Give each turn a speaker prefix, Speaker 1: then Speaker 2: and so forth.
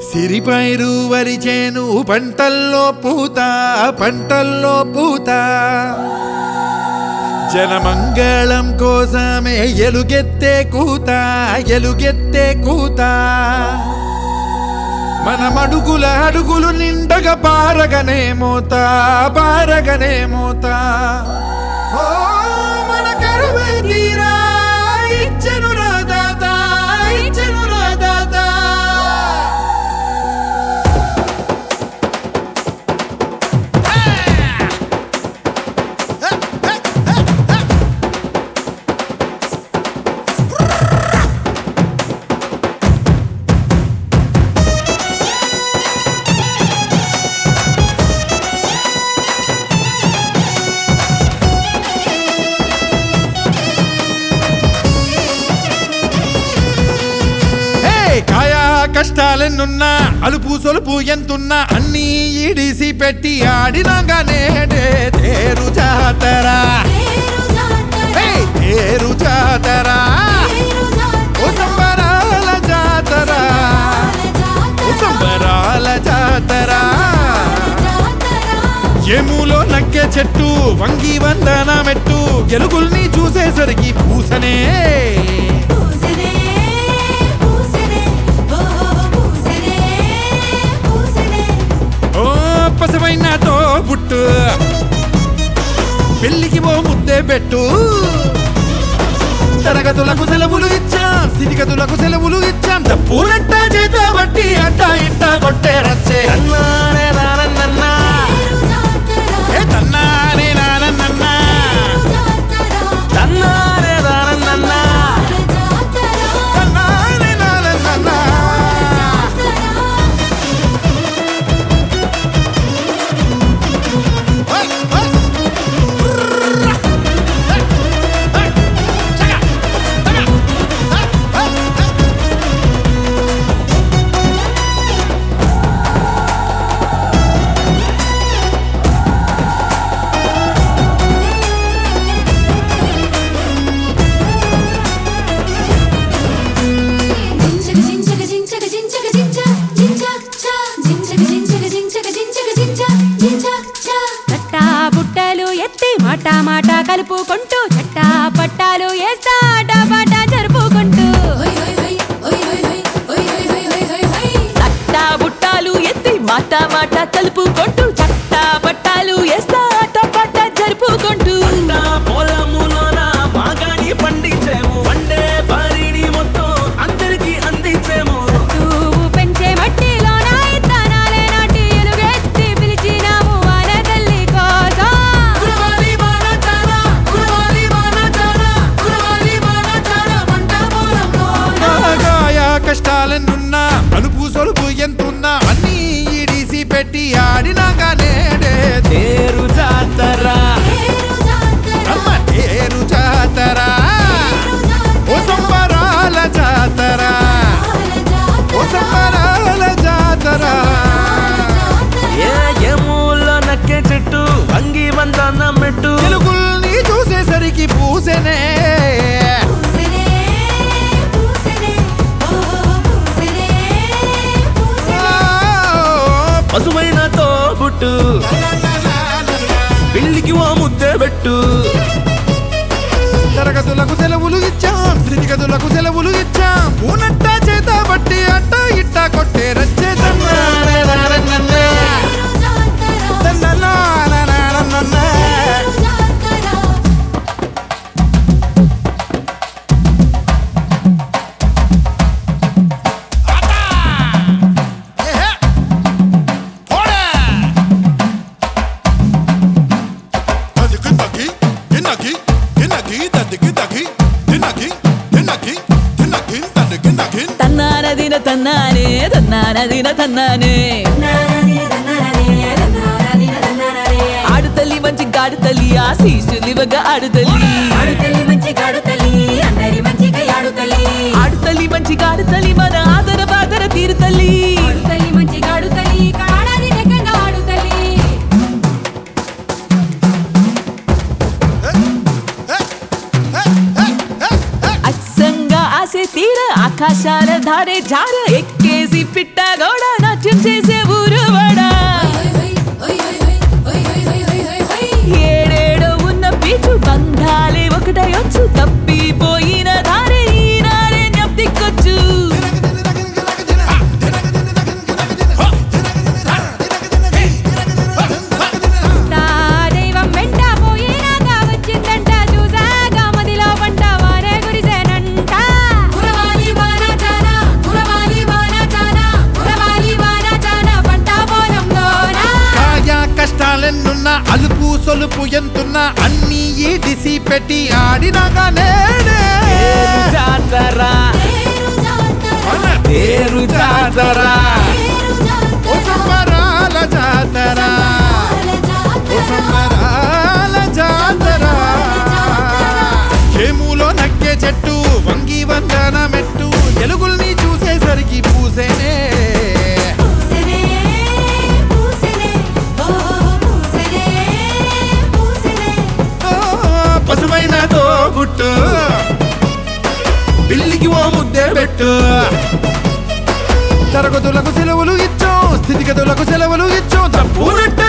Speaker 1: సిరిపైరు వరిచేను పంటల్లో పూత పంటల్లో పూత జనమంగళం కోసమే ఎలుగెత్తే కూత ఎలుగెత్తే కూత మన మడుగుల అడుగులు నిండగా పారగనే మోత పారగనే మోత ఓ మన కరువే తీరా ఇచ్చెను రా దాత ఇచ్చెను రా దాత హే కాయా కష్టాలెన్నున్నా అలుపు సొలుపు ఎంతున్నా అన్నీ ఇడిసి పెట్టి ఆడినాగానే తేరు జాతరా హే తేరు జాతరా ఓ సంబరాల జాతరా ఓ సంబరాల జాతరా ఎములో నక్కే చెట్టు వంగి వందన మెట్టు గెలుగుల్ని చూసేసరికి పూసనే ఓ పసమైన తో పుట్టు పెళ్లికి ఓ ముద్దే పెట్టు తరగతులకు సెలవులు ఇచ్చాం స్థితిగతులకు సెలవులు ఇచ్చాం తప్పునట్ట చేత బట్టి అట్ట ఇట్ట కొట్టే రచ్చే అన్నానే నానన్నన్నా ఏ తన్నానే నానన్నన్నా తన్నానే నానన్నన్నా తన్నానే నానన్నన్నా ఓయ్, ఓయ్.
Speaker 2: చట్టా బుట్టలు ఎత్తి మాట మాట కలుపుకుంటూ చట్టా పట్టాలు వేస్తా పాట జరుపుకుంటూ చట్టా బుట్టాలు ఎత్తి మాట మాట కలుపుకుంటూ చట్టా పట్టాలు వేస్తా పాట జరుపుకుంటూ
Speaker 3: పంట పొలములోన బాగాని పండించేము వండే వారిని మొత్తం అందరికి అందించేము
Speaker 2: నువ్వు పెంచే మట్టిలోన ఇత్తనాలే నాటి ఎలుగెత్తి పిలిచినాము వాన తల్లి కోసం
Speaker 1: నాగాయ కష్టాలెన్నున్నా అలుపు సొలుపు ఎంతున్నా అన్నీ ఇడిసి పెట్టి ఆడినాగానే
Speaker 3: తేరు జాతర
Speaker 1: అమ్మ తేరు జాతరా ఓ సంబరాల జాతరా ఓ సంబరాల జాతరా
Speaker 3: ఏ ఎములో నక్కే చెట్టు అంగి వందన మెట్టు
Speaker 1: తెలుగుల్ని చూసేసరికి పూసెనే
Speaker 3: పశువైన తోబుట్టు పెళ్లికి ఓ ముద్దే పెట్టు
Speaker 1: తరగతులకు సెలవులు ఇచ్చాం స్థితిగతులకు సెలవులు ఇచ్చాం పూనట్ట చేత బట్టి అట్ట ఇట్ట కొట్టే రచ్చే తన్నానే నారన్నన్నే. తన్ననాననానన్నన్నే. ఏహే. పోడా. తదికి తగి, తిన్నగి, తిన్నగి, తదికి తగి, తిన్నగి, తిన్నగి, తిన్నగి, తదికి తగి.
Speaker 4: తన్నానదిన తన్నానే తన్నానదిన తన్నానే ఆడుతల్లి మంచి గాడుతల్లి ఆ శీషులివగా ఆడుతల్లి ఆడుతల్లి మంచి గాడుతల్లి మన ఆదర బాదర తీరుతల్లి అచ్చంగా ఆసే తీర ఆకాశాల ధారే జార ఎక్కేసి పిట్ట గౌడ నాట్యం చేసే ఊరువాడా ఏడేడో ఉన్న పీచు బంధాలే ఒకటయొచ్చు తప్పిపోయిన దారి ఈనాడే జ్ఞప్తికొచ్చు
Speaker 2: నా దైవం వెంట పోయినాక వచ్చిందంట చూసాక మదిలో పంట వారే గురిసేనంట కురవాలి వాన చాన కురవాలి వాన చాన కురవాలి వాన చాన పంట పొలంలోన
Speaker 1: కాయ కష్టాలెన్నున్నా అలుపు సొలుపు ఎంతున్నా అన్ని ఈడిసి పెట్టి ఆడినాగా నేనే
Speaker 3: తేరు జాతర తేరు జాతర
Speaker 1: ఓ సంబరాల జాతర ఓ సంబరాల జాతర చేములో నక్కే చెట్టు వంగి వందన మెట్టు ఎలుగుల్ని చూసేసరికి పూసేనే
Speaker 2: పూసెనే పూసెనే ఓ పూసెనే పూసెనే
Speaker 1: ఓ, పసుపైన తోబుట్టు
Speaker 3: పిల్లికి ఓ ముద్దే పెట్టు
Speaker 1: తరగతులకు సెలవులు ఇచ్చాం స్థితిగతులకు సెలవులు ఇచ్చాం తప్పునట్ట